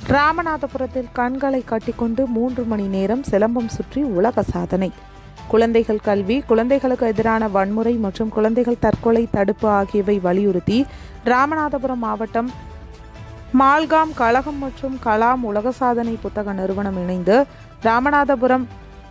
ராமநாதபுரத்தில் கண்களை கட்டிக்கொண்டு மூன்று மணி நேரம் சிலம்பம் சுற்றி உலக சாதனை குழந்தைகள் கல்வி குழந்தைகளுக்கு எதிரான வன்முறை மற்றும் குழந்தைகள் தற்கொலை தடுப்பு ஆகியவை வலியுறுத்தி ராமநாதபுரம் மாவட்டம் மால்காம் கழகம் மற்றும் கலாம் உலக சாதனை புத்தக நிறுவனம் இணைந்து ராமநாதபுரம்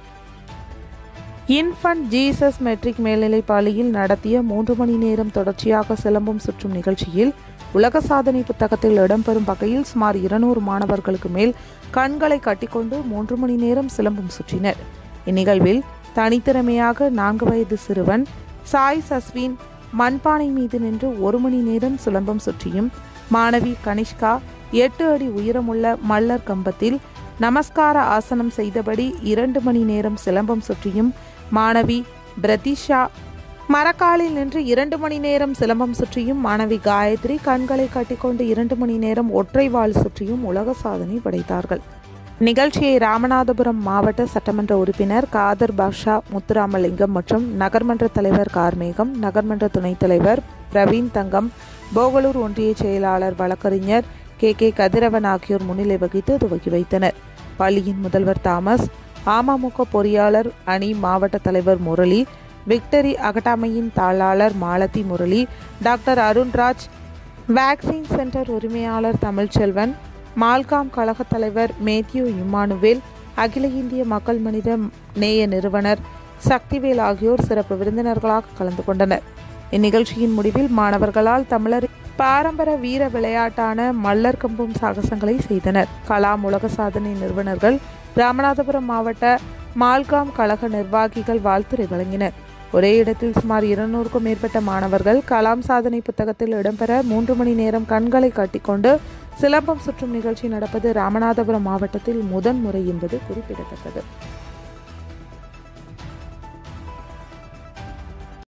இன்ஃபன்ட் ஜீசஸ் மெட்ரிக் மேல்நிலைப் பள்ளியில் நடத்திய மூன்று மணி நேரம் தொடர்ச்சியாக சிலம்பம் சுற்றும் நிகழ்ச்சியில் உலக சாதனை புத்தகத்தில் இடம்பெறும் வகையில் சுமார் இருநூறு மாணவர்களுக்கு மேல் கண்களை கட்டிக்கொண்டு மூன்று மணி நேரம் சிலம்பம் சுற்றினர் இந்நிகழ்வில் தனித்திறமையாக நான்கு வயது சிறுவன் சாய் சஸ்வின் மண்பானை மீது நின்று ஒரு மணி நேரம் சிலம்பம் சுற்றியும் மாணவி கனிஷ்கா எட்டு அடி உயரமுள்ள மல்லர் கம்பத்தில் நமஸ்கார ஆசனம் செய்தபடி இரண்டு மணி நேரம் சிலம்பம் சுற்றியும் மாணவி பிரதிஷா மரக்காலில் நின்று இரண்டு மணி நேரம் சிலம்பம் சுற்றியும் மாணவி காயத்ரி கண்களை கட்டிக்கொண்டு இரண்டு மணி நேரம் ஒற்றை வாள் சுற்றியும் உலக சாதனை படைத்தார்கள் நிகழ்ச்சியை ராமநாதபுரம் மாவட்ட சட்டமன்ற உறுப்பினர் காதர் பாஷா முத்துராமலிங்கம் மற்றும் நகர்மன்ற தலைவர் கார்மேகம் நகர்மன்ற துணைத் தலைவர் பிரவீன் தங்கம் போகலூர் ஒன்றிய செயலாளர் வழக்கறிஞர் கே கே கதிரவன் ஆகியோர் முன்னிலை வகித்து துவக்கி வைத்தனர் பள்ளியின் முதல்வர் தாமஸ் அமமுக பொறியாளர் அணி மாவட்ட தலைவர் முரளி விக்டரி அகடாமையின் தாளாளர் Malathi Murali doctor Arunraj vaccine centre உரிமையாளர் தமிழ்ச்செல்வன் மால்காம் கழக தலைவர் மேத்யூ இம்மானுவேல் அகில இந்திய மக்கள் மனித நேய நிறுவனர் சக்திவேல் ஆகியோர் சிறப்பு விருந்தினர்களாக கலந்து கொண்டனர் இந்நிகழ்ச்சியின் முடிவில் மாணவர்களால் தமிழர் பாரம்பரிய வீர விளையாட்டான மல்லர் கம்பும் சாகசங்களை செய்தனர் கலாம் உலக சாதனை நிறுவனர்கள் ராமநாதபுரம் மாவட்ட மால்காம் கழக நிர்வாகிகள் வாழ்த்துரை வழங்கினர் ஒரே இடத்தில் சுமார் இருநூறுக்கும் மேற்பட்ட மாணவர்கள் கலாம் சாதனை புத்தகத்தில் இடம்பெற மூன்று மணி நேரம் கண்களை கட்டிக்கொண்டு சிலம்பம் சுற்றும் நிகழ்ச்சி நடப்பது ராமநாதபுரம் மாவட்டத்தில் முதன் முறை என்பது குறிப்பிடத்தக்கது